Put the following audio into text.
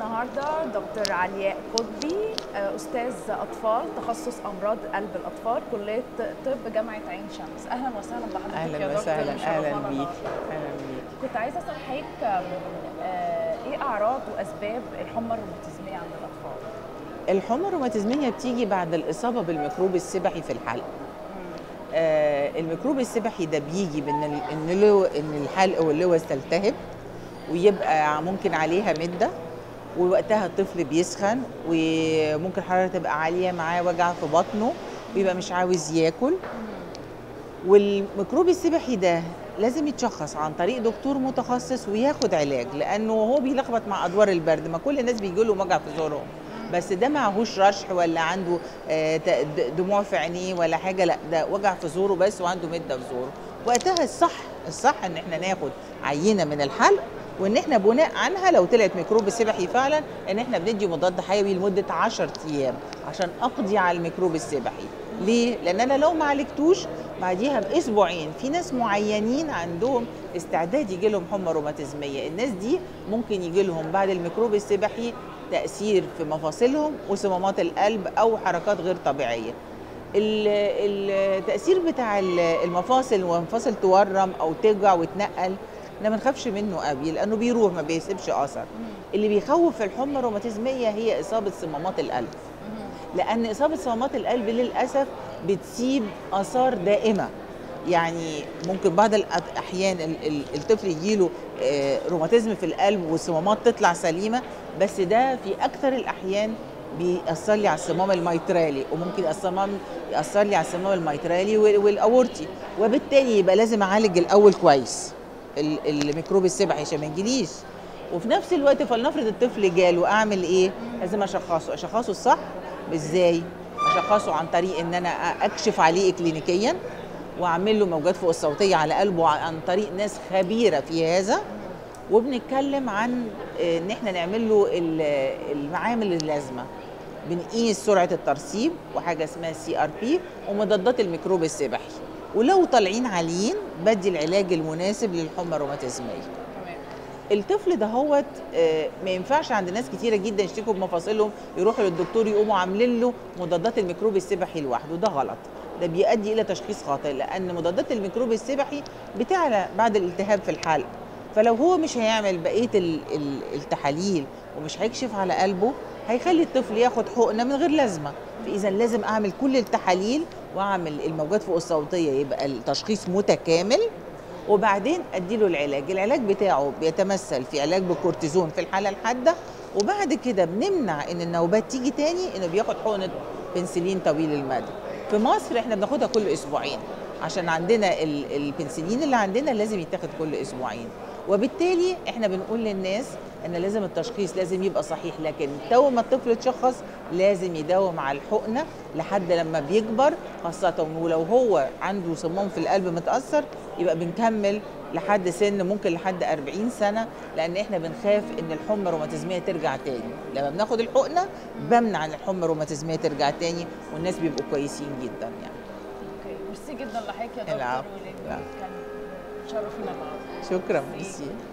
النهارده دكتور علياء قطبي آه، استاذ اطفال تخصص امراض قلب الاطفال كليه طب جامعه عين شمس اهلا وسهلا بحضرتك يا اهلا دكتور وسهلا مشرفانا اهلا بيك النهاردة. اهلا بيك كنت عايزه اسال حضرتك آم، آه، ايه اعراض واسباب الحمى الروماتيزميه عند الاطفال الحمى الروماتيزميه بتيجي بعد الاصابه بالميكروب السبحي في الحلق آه الميكروب السبحي ده بيجي بان ال- ان اللو ان الحلق واللوز تلتهب ويبقى ممكن عليها مده ووقتها الطفل بيسخن وممكن الحراره تبقى عاليه معاه وجع في بطنه ويبقى مش عاوز ياكل والميكروب السبحي ده لازم يتشخص عن طريق دكتور متخصص وياخد علاج لانه هو بيلخبط مع ادوار البرد ما كل الناس بيجي لهم وجع في زورهم بس ده معهوش رشح ولا عنده آه، ت- د- دموع في عينيه ولا حاجه لا ده وجع في زوره بس وعنده مده في زوره وقتها الصح الصح ان احنا ناخد عينه من الحلق وان احنا بناء عنها لو طلعت ميكروب سبحي فعلا ان احنا بندي مضاد حيوي لمده 10 ايام عشان اقضي على الميكروب السبحي ليه لان انا لو ما عالجتوش بعديها باسبوعين في ناس معينين عندهم استعداد يجي لهم حمى روماتيزميه الناس دي ممكن يجي لهم بعد الميكروب السبحي تاثير في مفاصلهم وصمامات القلب او حركات غير طبيعيه ال- التاثير بتاع ال- المفاصل ومفاصل تورم او توجع وتنقل احنا ما نخافش منه قوي لانه بيروح ما بيسيبش اثر اللي بيخوف في الحمى الروماتيزميه هي اصابه صمامات القلب لان اصابه صمامات القلب للاسف بتسيب اثار دائمه يعني ممكن بعض الاحيان ال- ال- الطفل يجيله آه، روماتيزم في القلب والصمامات تطلع سليمه بس ده في اكثر الاحيان بيأثر لي على الصمام الميترالي وممكن الصمام يأثر لي على الصمام الميترالي وال- والاورتي وبالتالي يبقى لازم اعالج الاول كويس ال- الميكروب السبحي عشان ما يجيليش وفي نفس الوقت فلنفرض الطفل جاله اعمل ايه لازم اشخصه اشخصه الصح ازاي اشخصه عن طريق ان انا اكشف عليه كلينيكيا واعمل له موجات فوق الصوتيه على قلبه عن طريق ناس خبيره في هذا وبنتكلم عن آه، ان احنا نعمل له ال- المعامل اللازمه بنقيس سرعه الترسيب وحاجه اسمها سي ار بي ومضادات الميكروب السبحي ولو طالعين عاليين بدي العلاج المناسب للحمى الروماتيزميه تمام الطفل ده هوت آه، ما ينفعش عند ناس كتيره جدا يشتكوا بمفاصلهم يروحوا للدكتور يقوموا عاملين له مضادات الميكروب السبحي لوحده ده غلط ده بيؤدي الى تشخيص خاطئ لان مضادات الميكروب السبحي بتعلى بعد الالتهاب في الحلق فلو هو مش هيعمل بقيه ال- ال- التحاليل ومش هيكشف على قلبه هيخلي الطفل ياخد حقنه من غير لازمه فاذا لازم اعمل كل التحاليل واعمل الموجات فوق الصوتيه يبقى التشخيص متكامل وبعدين اديله العلاج العلاج بتاعه بيتمثل في علاج بالكورتيزون في الحاله الحاده وبعد كده بنمنع ان النوبات تيجي تاني انه بياخد حقنه بنسلين طويل المدى في مصر احنا بناخدها كل اسبوعين عشان عندنا ال- البنسلين اللي عندنا لازم يتاخد كل اسبوعين وبالتالي احنا بنقول للناس ان لازم التشخيص لازم يبقى صحيح لكن تو ما الطفل يتشخص لازم يداوم على الحقنه لحد لما بيكبر خاصه ولو هو عنده صمام في القلب متاثر يبقى بنكمل لحد سن ممكن لحد 40 سنه لان احنا بنخاف ان الحمى الروماتيزميه ترجع تاني لما بناخد الحقنه بمنع ان الحمى الروماتيزميه ترجع تاني والناس بيبقوا كويسين جدا يعني اوكي ميرسي جدا لحضرتك يا دكتور العفو. وليد. العفو. كان شرفنا معاك شكرا ميرسي